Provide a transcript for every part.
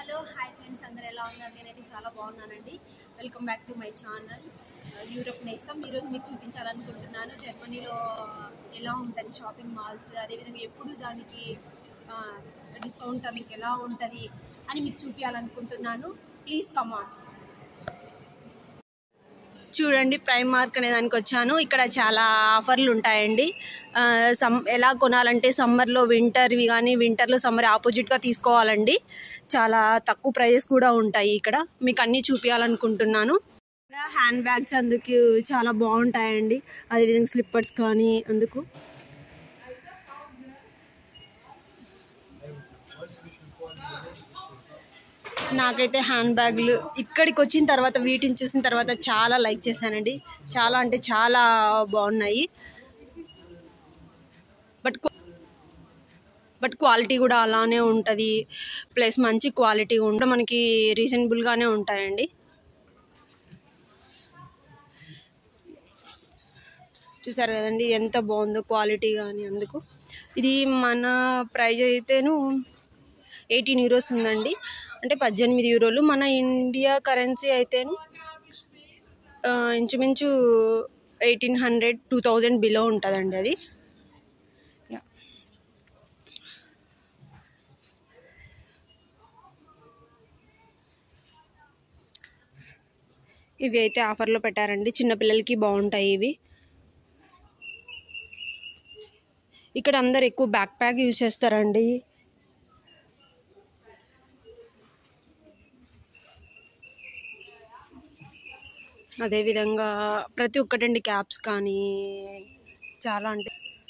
Hello hi friends అందరు ఎలా ఉన్నారు నేనైతే చాలా బాగున్నానండి welcome back to my channel Europe నేస్తాం ఈరోజు మీకు చూపించాలనుకుంటున్నాను జర్మనీలో ఎలా ఉంటుంది షాపింగ్ మాల్స్ అదేవిధంగా ఎప్పుడు దానికి డిస్కౌంట్ మీకు ఎలా ఉంటుంది అని మీకు చూపించాలనుకుంటున్నాను ప్లీజ్ కమాన్ చూడండి ప్రైమ్ మార్క్ అనే దానికి వచ్చాను ఇక్కడ చాలా ఆఫర్లు ఉంటాయండి ఆ, సమ్ ఎలా కొనాలంటే సమ్మర్లో వింటర్వి కానీ వింటర్లో సమ్మర్ ఆపోజిట్గా తీసుకోవాలండి చాలా తక్కువ ప్రైజెస్ కూడా ఉంటాయి ఇక్కడ మీకు అన్నీ చూపించాలనుకుంటున్నాను ఇక్కడ హ్యాండ్ బ్యాగ్స్ అందుకు చాలా బాగుంటాయండి అదేవిధంగా స్లిప్పర్స్ కానీ అందుకు నాకైతే హ్యాండ్ బ్యాగులు ఇక్కడికి వచ్చిన తర్వాత వీటిని చూసిన తర్వాత చాలా లైక్ చేశానండి చాలా అంటే చాలా బాగున్నాయి బట్ క్వా- బట్ క్వాలిటీ కూడా అలానే ఉంటుంది ప్లస్ మంచి క్వాలిటీ కూడా మనకి రీజనబుల్గానే ఉంటాయండి చూసారు కదండి ఎంత బాగుందో క్వాలిటీ కానీ అందుకు ఇది మన ప్రైజ్ అయితేను ఎయిటీన్ యూరోస్ ఉందండి అంటే పద్దెనిమిది యూరోలు మన ఇండియా కరెన్సీ అయితేను ఆ, ఇంచుమించు eighteen hundred two thousand below ఉంటుందండి అది యా. ఇవి అయితే ఆఫర్లో పెట్టారండి చిన్నపిల్లలకి బాగుంటాయి ఇవి ఇక్కడ అందరు ఎక్కువ బ్యాక్ ప్యాక్ యూజ్ చేస్తారండి అదేవిధంగా ప్రతి ఒక్కటండి క్యాప్స్ కానీ చాలా అంటే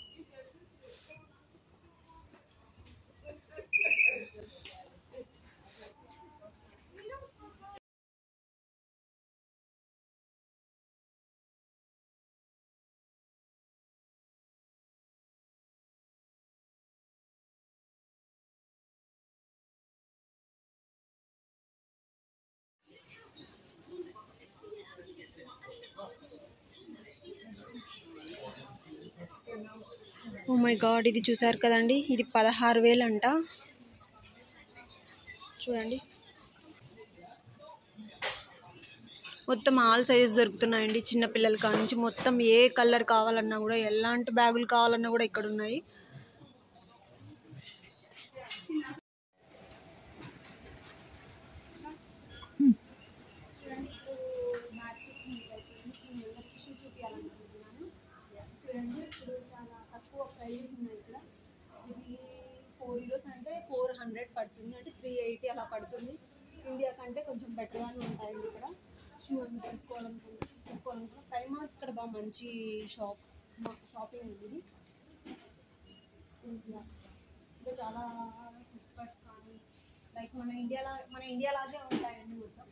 ఓ మై గాడ్ ఇది చూసారు కదండి ఇది పదహారు వేలు అంట చూడండి మొత్తం ఆల్ సైజెస్ దొరుకుతున్నాయండి చిన్న పిల్లల కాడ నుంచి మొత్తం ఏ కలర్ కావాలన్నా కూడా ఎలాంటి బ్యాగులు కావాలన్నా కూడా ఇక్కడ ఉన్నాయి చూడండి ఇప్పుడు చాలా తక్కువ ప్రైజెస్ ఉన్నాయి ఇక్కడ ఇది ఫోర్ యూరోస్ అంటే ఫోర్ హండ్రెడ్ పడుతుంది అంటే త్రీ ఎయిటీ అలా పడుతుంది ఇండియా కంటే కొంచెం బెటర్గానే ఉంటాయండి ఇక్కడ షూ అని తీసుకోవాలనుకుంటే తీసుకోవాలనుకుంటే ప్రైమార్క్ ఇక్కడ బాగా మంచి షాప్ షాపింగ్ ఉంది ఇది ఇంకా ఇంకా చాలా స్లిప్పర్స్ కానీ లైక్ మన ఇండియాలో మన ఇండియా లాగే ఉంటాయండి మొత్తం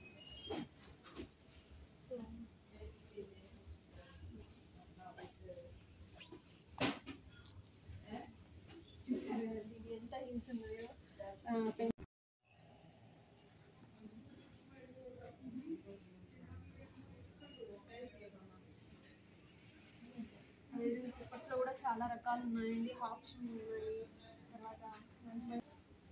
సో చూసారు కదండి ఇది ఎంత హిల్స్ ఉన్నాయో ఆ, పెన్- అదేవిధంగా స్లిప్పర్స్లో కూడా చాలా రకాలు ఉన్నాయండి హాఫ్ షూ ఉన్నాయి తర్వాత మంచి మంచి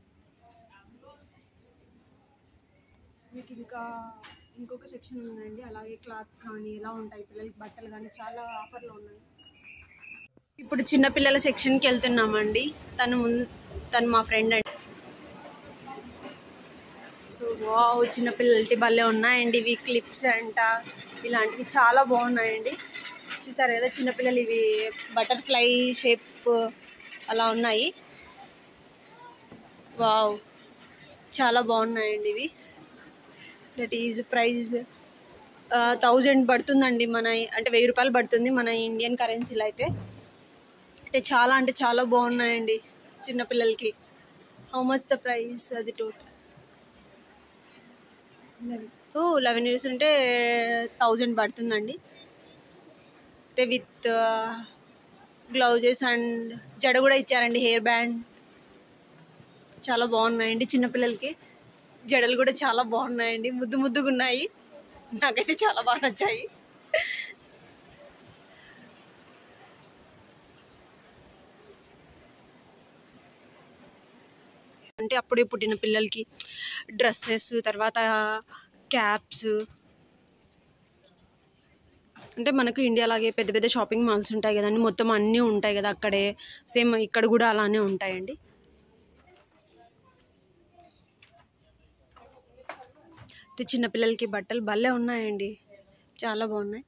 మీకు ఇంకా ఇంకొక సెక్షన్ ఉందండి అలాగే క్లాత్స్ కానీ ఎలా ఉంటాయి పిల్లలకి బట్టలు కానీ చాలా ఆఫర్లు ఉన్నాయి ఇప్పుడు చిన్నపిల్లల సెక్షన్కి వెళ్తున్నామండి తను ముందు తను మా ఫ్రెండ్ అండి సో వావ్ చిన్నపిల్లలకి భలే ఉన్నాయండి ఇవి క్లిప్స్ అంట ఇలాంటివి చాలా బాగున్నాయండి చూసారు కదా చిన్నపిల్లలు ఇవి బటర్ఫ్లై షేప్ అలా ఉన్నాయి వావ్ చాలా బాగున్నాయండి ఇవి దట్ ఈజ్ ప్రైజ్ థౌజండ్ పడుతుందండి మన అంటే వెయ్యి రూపాయలు పడుతుంది మన ఇండియన్ కరెన్సీలో అయితే అయితే చాలా అంటే చాలా బాగున్నాయండి చిన్నపిల్లలకి హౌ మచ్ ద ప్రైస్ అది టోటల్ ఓ లెవెన్ ఇయర్స్ అంటే థౌజండ్ పడుతుందండి అయితే విత్ గ్లౌజెస్ అండ్ జడ కూడా ఇచ్చారండి హెయిర్ బ్యాండ్ చాలా బాగున్నాయండి చిన్నపిల్లలకి జడలు కూడా చాలా బాగున్నాయండి ముద్దు ముద్దుగా ఉన్నాయి నాకైతే చాలా బాగా నచ్చాయి అంటే అప్పుడే పుట్టిన పిల్లలకి డ్రెస్సెస్ తర్వాత క్యాప్స్ అంటే మనకు ఇండియా లాగే పెద్ద పెద్ద షాపింగ్ మాల్స్ ఉంటాయి కదండి మొత్తం అన్నీ ఉంటాయి కదా అక్కడే సేమ్ ఇక్కడ కూడా అలానే ఉంటాయండి అయితే చిన్నపిల్లలకి బట్టలు భలే ఉన్నాయండి చాలా బాగున్నాయి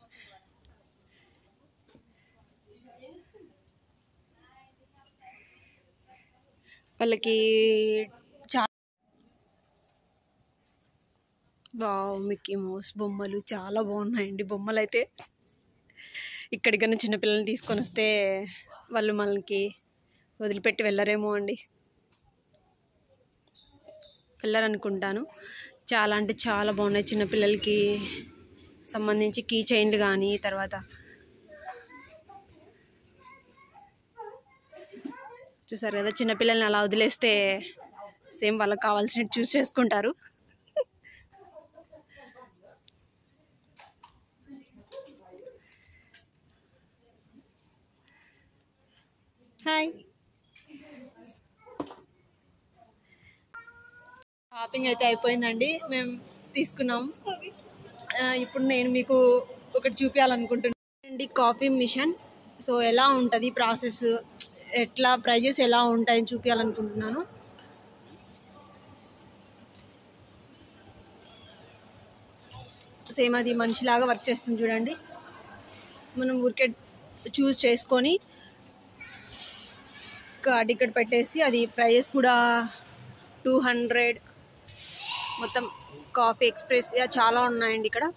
వాళ్ళకి చా వావ్ మిక్కీ మౌస్ బొమ్మలు చాలా బాగున్నాయండి బొమ్మలు అయితే ఇక్కడికన్నా చిన్నపిల్లల్ని తీసుకొని వస్తే వాళ్ళు మనకి వదిలిపెట్టి వెళ్ళరేమో అండి వెళ్ళరనుకుంటాను చాలా అంటే చాలా బాగున్నాయి చిన్నపిల్లలకి సంబంధించి కీ చైన్లు కానీ తర్వాత చూసారు కదా చిన్నపిల్లల్ని అలా వదిలేస్తే సేమ్ వాళ్ళకి కావాల్సినట్టు చూస్ చేసుకుంటారు హాయ్ షాపింగ్ అయితే అయిపోయిందండి మేము తీసుకున్నాం ఆ, ఇప్పుడు నేను మీకు ఒకటి చూపించాలనుకుంటున్నాను అండి కాఫీ మిషన్ సో ఎలా ఉంటుంది ప్రాసెస్ ఎట్లా ప్రైజెస్ ఎలా ఉంటాయని చూపించాలనుకుంటున్నాను సేమ్ అది మనిషిలాగా వర్క్ చేస్తుంది చూడండి మనం ఊరికే చూస్ చేసుకొని కార్డ్ ఇక్కడ పెట్టేసి అది ప్రైజెస్ కూడా టూ హండ్రెడ్ మొత్తం కాఫీ ఎక్స్ప్రెస్ యా చాలా ఉన్నాయండి ఇక్కడ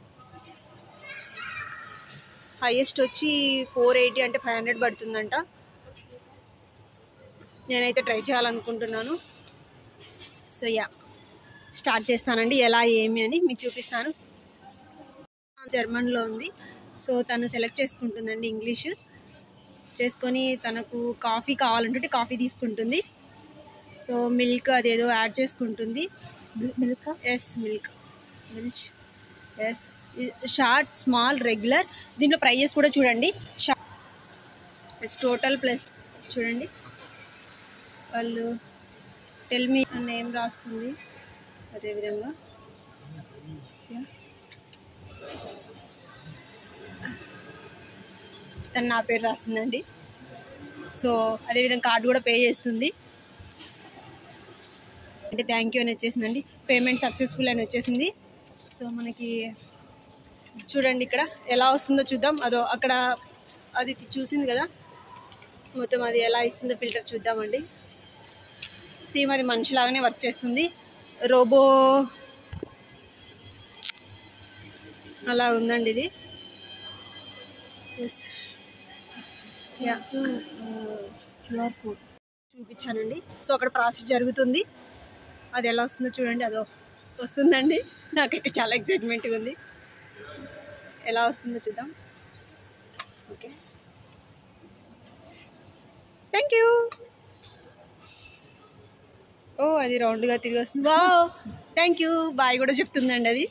హైయెస్ట్ వచ్చి ఫోర్ ఎయిటీ అంటే ఫైవ్ హండ్రెడ్ పడుతుందంట నేనైతే ట్రై చేయాలనుకుంటున్నాను సో యా స్టార్ట్ చేస్తానండి ఎలా ఏమి అని మీకు చూపిస్తాను జర్మన్లో ఉంది సో తను సెలెక్ట్ చేసుకుంటుందండి ఇంగ్లీష్ చేసుకొని తనకు కాఫీ కావాలంటే కాఫీ తీసుకుంటుంది సో మిల్క్ అదేదో యాడ్ చేసుకుంటుంది milk yes milk milk yes short small regular దీంట్లో ప్రైజెస్ కూడా చూడండి ఎస్ టోటల్ ప్లస్ చూడండి వాళ్ళు టెల్ మీ నేమ్ రాస్తుంది అదేవిధంగా Yeah. తను నా పేరు రాస్తుందండి సో అదేవిధంగా కార్డు కూడా పే చేస్తుంది అంటే థ్యాంక్ యూ అని వచ్చేసిందండి పేమెంట్ సక్సెస్ఫుల్ అని వచ్చేసింది సో మనకి చూడండి ఇక్కడ ఎలా వస్తుందో చూద్దాం అదో అక్కడ అది చూసింది కదా మొత్తం అది ఎలా ఇస్తుందో ఫిల్టర్ చూద్దామండి సేమ్ అది మనిషిలాగానే వర్క్ చేస్తుంది రోబో అలా ఉందండి ఇది ఎస్ యా క్యూఆర్ కోడ్ చూపించానండి సో అక్కడ ప్రాసెస్ జరుగుతుంది అది ఎలా వస్తుందో చూడండి అదో వస్తుందండి నాకైతే చాలా ఎక్సైట్మెంట్గా ఉంది ఎలా వస్తుందో చూద్దాం ఓకే థ్యాంక్ యూ ఓ అది రౌండ్గా తిరిగి వస్తుంది వా థ్యాంక్ యూ బాయ్ కూడా చెప్తుందండి అది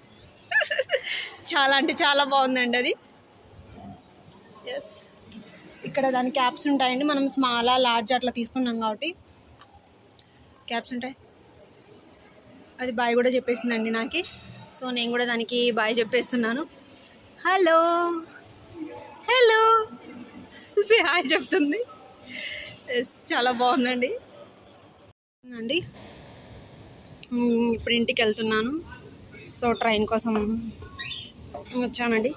చాలా అంటే చాలా బాగుందండి అది ఎస్ ఇక్కడ దాని క్యాప్స్ ఉంటాయండి మనం స్మాల్ లార్జ్ అట్లా తీసుకున్నాం కాబట్టి క్యాప్స్ ఉంటాయి అది బాయ్ కూడా చెప్పేసిందండి నాకు సో నేను కూడా దానికి బాయ్ చెప్పేస్తున్నాను హలో హలో సే హాయ్ చెప్తుంది ఎస్ చాలా బాగుందండి అండి మ్, ఇప్పుడు ఇంటికి వెళ్తున్నాను సో ట్రైన్ కోసం వచ్చానండి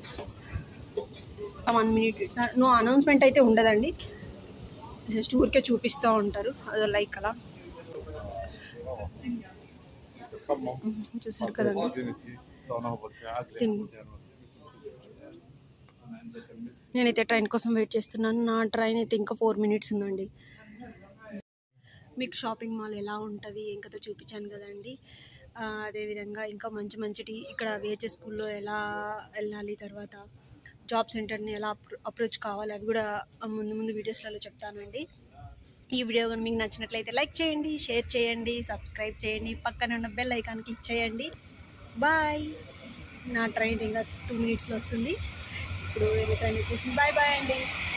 వన్ మినిట్ నో అనౌన్స్మెంట్ అయితే ఉండదండి జస్ట్ ఊరికే చూపిస్తూ ఉంటారు అదో లైక్ అలా చూసారు కదండి తిన్- నేనైతే ట్రైన్ కోసం వెయిట్ చేస్తున్నాను నా ట్రైన్ అయితే ఇంకా ఫోర్ మినిట్స్ ఉందండి మీకు షాపింగ్ మాల్ ఎలా ఉంటుంది ఏం కదా చూపించాను కదండి ఆ, అదేవిధంగా ఇంకా మంచి మంచిటి ఇక్కడ విహెచ్ఎస్ స్కూల్లో ఎలా వెళ్ళాలి తర్వాత జాబ్ సెంటర్ని ఎలా అప్రో అప్రోచ్ కావాలి అవి కూడా ముందు ముందు వీడియోస్లలో చెప్తానండి ఈ వీడియో కానీ మీకు నచ్చినట్లయితే లైక్ చేయండి షేర్ చేయండి సబ్స్క్రైబ్ చేయండి పక్కన ఉన్న బెల్ ఐకాన్ క్లిక్ చేయండి బాయ్ నా ట్రైన్ ఇంకా టూ మినిట్స్లో వస్తుంది ఇప్పుడు వేరే ట్రైన్ వచ్చేసింది బాయ్ బాయ్ అండి